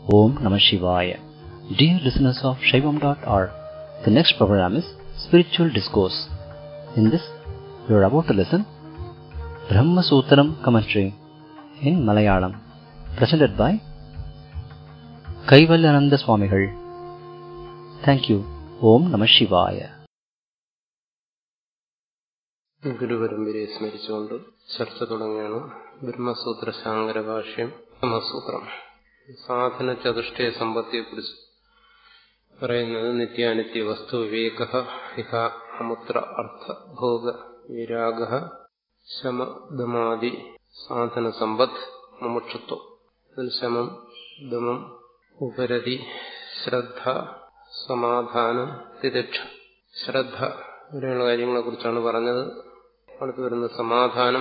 Om Namah Shivaya. Dear listeners of Shaivam.org, the next program is Spiritual Discourse. In this, you are about to listen Brahma Sutram commentary in Malayalam, presented by Kaivalyananda Swamigal. Thank you. Om Namah Shivaya. ഗുരുപരമ്പരയെ സ്മരിച്ചുകൊണ്ട് ചർച്ച തുടങ്ങിയാണ് ബ്രഹ്മസൂത്ര ശാങ്കര ഭാഷ്യം ബ്രഹ്മസൂത്രം സാധന ചതുഷ്ടയ സമ്പത്തിയെക്കുറിച്ച് പറയുന്നത് നിത്യാനിത്യ വസ്തു വിവേക ഇഹ അമുത്ര അർത്ഥ ഭോഗ വിരാഗ ശമദമാദി സാധന സമ്പത്ത് മുമുക്ഷത്വം അതിൽ ശമം ദമം ഉപരതി ശ്രദ്ധ സമാധാനം തിരക്ഷ ശ്രദ്ധ ഇങ്ങനെയുള്ള കാര്യങ്ങളെ കുറിച്ചാണ് പറഞ്ഞത് അടുത്ത് വരുന്ന സമാധാനം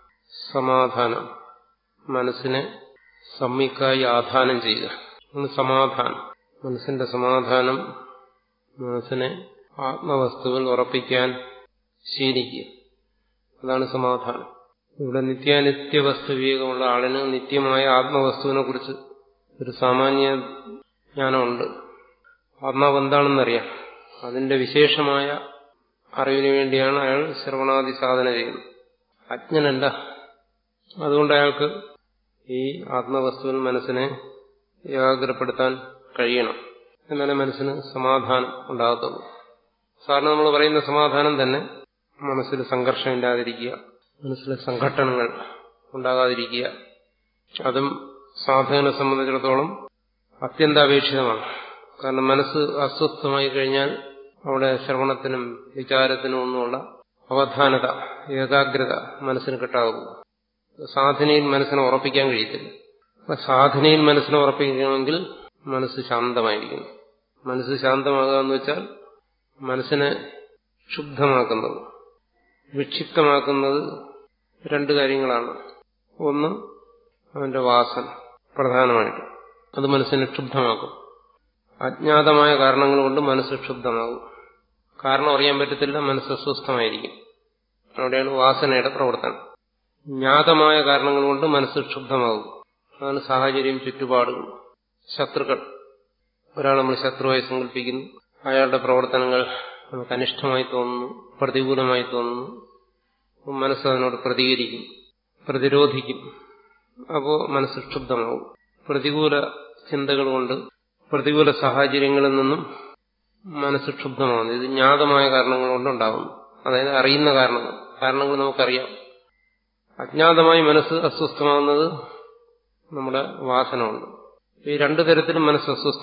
സമാധാനം മനസ്സിനെ സമ്മിക്കായി ആധാനം ചെയ്യുക സമാധാനം മനസ്സിന്റെ സമാധാനം മനസ്സിനെ ആത്മവസ്തുവിൽ ഉറപ്പിക്കാൻ ശീലിക്കുക അതാണ് സമാധാനം ഇവിടെ നിത്യാനിത്യ വസ്തു വിവേകമുള്ള ആളിന് നിത്യമായ ആത്മവസ്തുവിനെ കുറിച്ച് ഒരു സാമാന്യ ജ്ഞാനമുണ്ട് ആത്മാവ് എന്താണെന്നറിയാം അതിന്റെ വിശേഷമായ അറിവിന് വേണ്ടിയാണ് അയാൾ ശ്രവണാദി സാധന ചെയ്യുന്നത് അജ്ഞനല്ല അതുകൊണ്ട് അയാൾക്ക് ഈ ആത്മവസ്തുവിൽ മനസ്സിനെ ഏകാഗ്രപ്പെടുത്താൻ കഴിയണം എന്നാലേ മനസ്സിന് സമാധാനം ഉണ്ടാകത്തുള്ളൂ സാറിന് നമ്മൾ പറയുന്ന സമാധാനം തന്നെ മനസ്സിൽ സംഘർഷമില്ലാതിരിക്കുക മനസ്സിൽ സംഘട്ടനങ്ങൾ ഉണ്ടാകാതിരിക്കുക അതും സാധകനെ സംബന്ധിച്ചിടത്തോളം അത്യന്താപേക്ഷിതമാണ് കാരണം മനസ്സ് അസ്വസ്ഥമായി കഴിഞ്ഞാൽ അവിടെ ശ്രവണത്തിനും വിചാരത്തിനും ഒന്നുമുള്ള അവധാനത ഏകാഗ്രത മനസ്സിന് കിട്ടാകും സാധനയിൽ മനസ്സിനെ ഉറപ്പിക്കാൻ കഴിയത്തില്ല അപ്പൊ സാധനയിൽ മനസ്സിനെ ഉറപ്പിക്കണമെങ്കിൽ മനസ്സ് ശാന്തമായിരിക്കണം മനസ്സ് ശാന്തമാകുക എന്ന് വെച്ചാൽ മനസ്സിനെ ക്ഷുബ്ധമാക്കുന്നത് വിക്ഷിപ്തമാക്കുന്നത് രണ്ട് കാര്യങ്ങളാണ് ഒന്ന് അവന്റെ വാസന പ്രധാനമായിട്ട് അത് മനസ്സിനെ ക്ഷുബ്ധമാക്കും അജ്ഞാതമായ കാരണങ്ങൾ കൊണ്ട് മനസ്സ് ക്ഷുബ്ധമാകും കാരണം അറിയാൻ പറ്റത്തില്ല മനസ്സ് അസ്വസ്ഥമായിരിക്കും അവിടെയാണ് വാസനയുടെ പ്രവർത്തനം ജ്ഞാതമായ കാരണങ്ങൾ കൊണ്ട് മനസ്സ് ക്ഷുബ്ധമാകും അതാണ് സാഹചര്യം ചുറ്റുപാടുകൾ ശത്രുക്കൾ ഒരാൾ നമ്മൾ ശത്രുവായി സങ്കല്പിക്കുന്നു അയാളുടെ പ്രവർത്തനങ്ങൾ നമുക്ക് അനിഷ്ടമായി തോന്നുന്നു പ്രതികൂലമായി തോന്നുന്നു മനസ്സ് അതിനോട് പ്രതികരിക്കും പ്രതിരോധിക്കും അപ്പോൾ മനസ്സ് ക്ഷുബ്ധമാകും പ്രതികൂല ചിന്തകൾ കൊണ്ട് പ്രതികൂല സാഹചര്യങ്ങളിൽ നിന്നും മനസ്സ് ക്ഷുബ്ധമാകുന്നു ഇത് ജ്ഞാതമായ കാരണങ്ങൾ കൊണ്ടുണ്ടാകുന്നു അതായത് അറിയുന്ന കാരണങ്ങൾ കാരണങ്ങൾ നമുക്കറിയാം അജ്ഞാതമായി മനസ്സ് അസ്വസ്ഥമാകുന്നത് നമ്മുടെ വാസന കൊണ്ട് ഈ രണ്ടു തരത്തിലും മനസ്സ് അസ്വസ്ഥ